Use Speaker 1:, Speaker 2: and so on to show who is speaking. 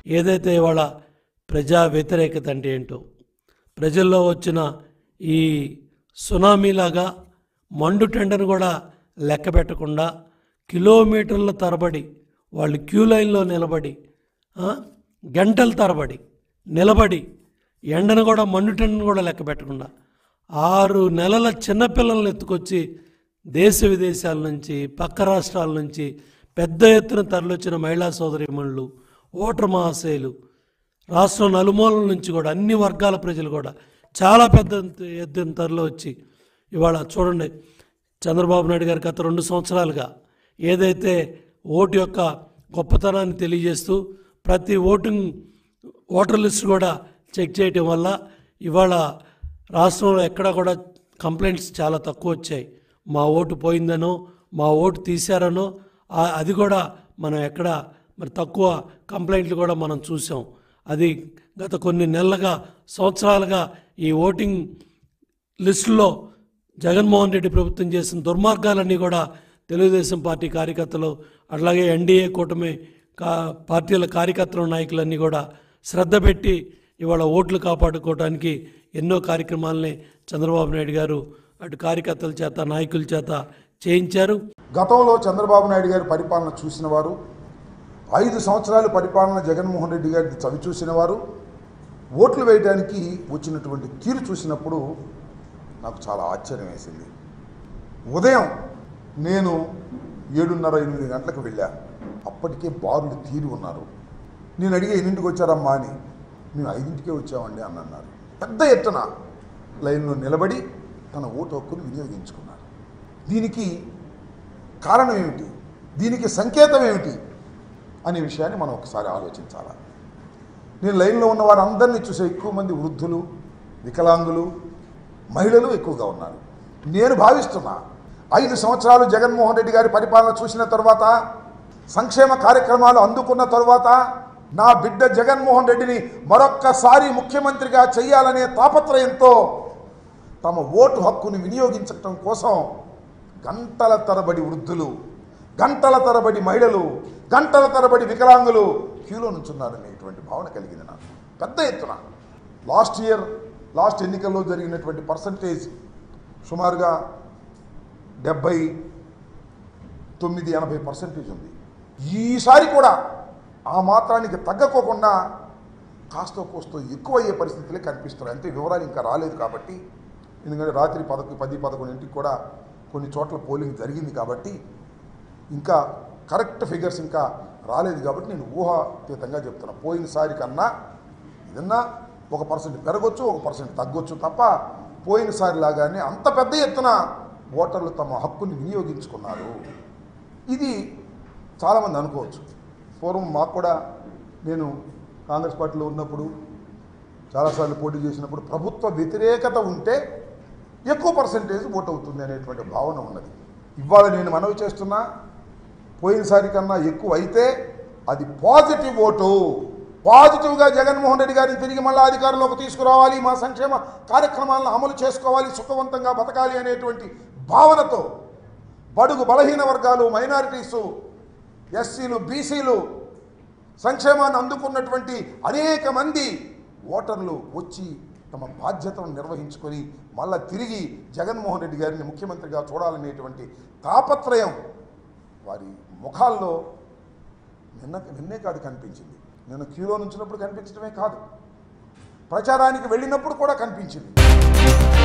Speaker 1: ఏదైతే ఇవాళ ప్రజా వ్యతిరేకత అంటే ఏంటో ప్రజల్లో వచ్చిన ఈ సునామీలాగా మండు టెండను కూడా లెక్క పెట్టకుండా కిలోమీటర్ల తరబడి వాళ్ళు క్యూ లైన్లో నిలబడి ఆ, గంటల తరబడి నిలబడి ఎండను కూడా మండు టెండను కూడా లెక్క పెట్టకుండా ఆరు నెలల చిన్నపిల్లల్ని ఎత్తుకొచ్చి దేశ విదేశాల నుంచి పక్క రాష్ట్రాల నుంచి పెద్ద ఎత్తున తరలివచ్చిన మహిళా సోదరిమణులు ఓటర్ మహాశయులు రాష్ట్రం నలుమూలల నుంచి కూడా అన్ని వర్గాల ప్రజలు కూడా చాలా పెద్ద ఎత్తున తరలి వచ్చి ఇవాళ చూడండి చంద్రబాబు నాయుడు గారు గత రెండు సంవత్సరాలుగా ఏదైతే ఓటు యొక్క గొప్పతనాన్ని తెలియజేస్తూ ప్రతి ఓటింగ్ ఓటర్ లిస్ట్ కూడా చెక్ చేయటం వల్ల ఇవాళ రాష్ట్రంలో ఎక్కడ కూడా కంప్లైంట్స్ చాలా తక్కువ వచ్చాయి మా ఓటు పోయిందనో మా ఓటు తీశారనో ఆ- అది కూడా మనం ఎక్కడ మరి తక్కువ కంప్లైంట్లు కూడా మనం చూసాం అది గత కొన్ని నెలలుగా సంవత్సరాలుగా ఈ ఓటింగ్ లిస్టులో జగన్మోహన్ రెడ్డి ప్రభుత్వం చేసిన దుర్మార్గాలన్నీ కూడా తెలుగుదేశం పార్టీ కార్యకర్తలు అట్లాగే ఎన్డీఏ కూటమి కా పార్టీల కార్యకర్తలు నాయకులన్నీ కూడా శ్రద్ధ పెట్టి ఇవాళ ఓట్లు కాపాడుకోవడానికి ఎన్నో కార్యక్రమాలని చంద్రబాబు నాయుడు గారు అటు కార్యకర్తల చేత నాయకుల చేత చేయించారు
Speaker 2: గతంలో చంద్రబాబు నాయుడు గారి పరిపాలన చూసిన వారు ఐదు సంవత్సరాల పరిపాలన జగన్మోహన్ రెడ్డి గారిది చవి చూసిన వారు ఓట్లు వేయడానికి వచ్చినటువంటి తీరు చూసినప్పుడు నాకు చాలా ఆశ్చర్యం వేసింది ఉదయం నేను ఏడున్నర ఎనిమిది గంటలకు వెళ్ళా అప్పటికే బారులు తీరి ఉన్నారు నేను అడిగే ఎన్నింటికి వచ్చారమ్మా అని మేము ఐదింటికే వచ్చామండి అని అన్నారు పెద్ద ఎత్తున లైన్లో నిలబడి తన ఓటు హక్కును వినియోగించుకున్నారు దీనికి కారణం ఏమిటి దీనికి సంకేతం ఏమిటి అనే విషయాన్ని మనం ఒకసారి ఆలోచించాలి నేను లైన్లో ఉన్న వారందరినీ చూసే ఎక్కువ మంది వృద్ధులు వికలాంగులు మహిళలు ఎక్కువగా ఉన్నారు నేను భావిస్తున్నా ఐదు సంవత్సరాలు జగన్మోహన్ రెడ్డి గారి పరిపాలన చూసిన తర్వాత సంక్షేమ కార్యక్రమాలు అందుకున్న తరువాత నా బిడ్డ జగన్మోహన్ రెడ్డిని మరొక్కసారి ముఖ్యమంత్రిగా చేయాలనే తాపత్రయంతో తమ ఓటు హక్కుని వినియోగించటం కోసం గంటల తరబడి వృద్ధులు గంటల తరబడి మహిళలు గంటల తరబడి వికలాంగులు క్యూలో నుంచున్నారనేటువంటి భావన కలిగింది నాకు పెద్ద ఎత్తున లాస్ట్ ఇయర్ లాస్ట్ ఎన్నికల్లో జరిగినటువంటి పర్సంటేజ్ సుమారుగా డెబ్బై తొమ్మిది ఎనభై పర్సెంటేజ్ ఉంది ఈసారి కూడా ఆ మాత్రానికి తగ్గకోకుండా కాస్తో కోస్తో ఎక్కువ అయ్యే పరిస్థితులే కనిపిస్తున్నాయి అంతే వివరాలు ఇంకా రాలేదు కాబట్టి ఎందుకంటే రాత్రి పదకొ పది పదకొండింటికి కూడా కొన్ని చోట్ల పోలింగ్ జరిగింది కాబట్టి ఇంకా కరెక్ట్ ఫిగర్స్ ఇంకా రాలేదు కాబట్టి నేను ఊహాతీతంగా చెప్తున్నా పోయినసారి కన్నా ఏదన్నా ఒక పర్సెంట్ పెరగొచ్చు ఒక పర్సెంట్ తగ్గొచ్చు తప్ప పోయినసారి లాగానే అంత పెద్ద ఎత్తున ఓటర్లు తమ హక్కుని వినియోగించుకున్నారు ఇది చాలామంది అనుకోవచ్చు పూర్వం మాకు కూడా నేను కాంగ్రెస్ పార్టీలో ఉన్నప్పుడు చాలాసార్లు పోటీ చేసినప్పుడు ప్రభుత్వ వ్యతిరేకత ఉంటే ఎక్కువ పర్సంటేజ్ ఓట్ అవుతుంది అనేటువంటి భావన ఉన్నది ఇవాళ నేను మనవి చేస్తున్నా పోయినసారి కన్నా ఎక్కువ అయితే అది పాజిటివ్ ఓటు పాజిటివ్గా జగన్మోహన్ రెడ్డి గారిని తిరిగి మళ్ళీ అధికారంలోకి తీసుకురావాలి మా సంక్షేమ కార్యక్రమాలను అమలు చేసుకోవాలి సుఖవంతంగా బతకాలి అనేటువంటి భావనతో బడుగు బలహీన వర్గాలు మైనారిటీసు ఎస్సీలు బీసీలు సంక్షేమాన్ని అందుకున్నటువంటి అనేక మంది ఓటర్లు వచ్చి తమ బాధ్యతను నిర్వహించుకొని మళ్ళా తిరిగి జగన్మోహన్ రెడ్డి గారిని ముఖ్యమంత్రిగా చూడాలనేటువంటి తాపత్రయం వారి ముఖాల్లో నిన్న నిన్నే కాదు కనిపించింది నేను క్యూలో నుంచినప్పుడు కనిపించడమే కాదు ప్రచారానికి వెళ్ళినప్పుడు కూడా కనిపించింది